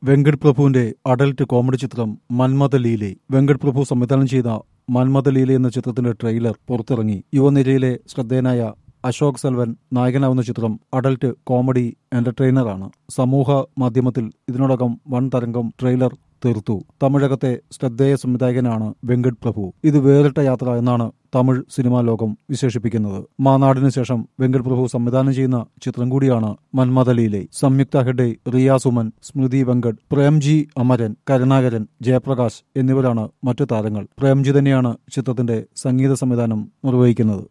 വെങ്കട് പ്രഭുവിന്റെ adult comedy ചിത്രം മന്മഥ ലീലെ വെങ്കട് പ്രഭു സംവിധാനം ചെയ്ത മന്മഥ ലീല എന്ന ചിത്രത്തിന്റെ ട്രെയിലർ പുറത്തിറങ്ങി യുവനിരയിലെ ശ്രദ്ധേയനായ അശോക് സെൽവൻ നായകനാവുന്ന ചിത്രം അഡൽട്ട് കോമഡി എന്റർടൈനറാണ് സമൂഹ മാധ്യമത്തിൽ ഇതിനോടകം വൻ തരംഗം ട്രെയിലർ തീർത്തു തമിഴകത്തെ ശ്രദ്ധേയ സംവിധായകനാണ് വെങ്കട് പ്രഭു ഇത് വേറിട്ട യാത്ര എന്നാണ് തമിഴ് സിനിമാ ലോകം വിശേഷിപ്പിക്കുന്നത് മാനാടിനു ശേഷം വെങ്കട് പ്രഭു സംവിധാനം ചെയ്യുന്ന ചിത്രം കൂടിയാണ് മന്മഥലീലെ സംയുക്ത ഹെഡെ റിയ സുമൻ സ്മൃതി വെങ്കട് പ്രേംജി അമരൻ കരുണാകരൻ ജയപ്രകാശ് എന്നിവരാണ് മറ്റു താരങ്ങൾ പ്രേംജി തന്നെയാണ് ചിത്രത്തിന്റെ സംഗീത സംവിധാനം നിർവഹിക്കുന്നത്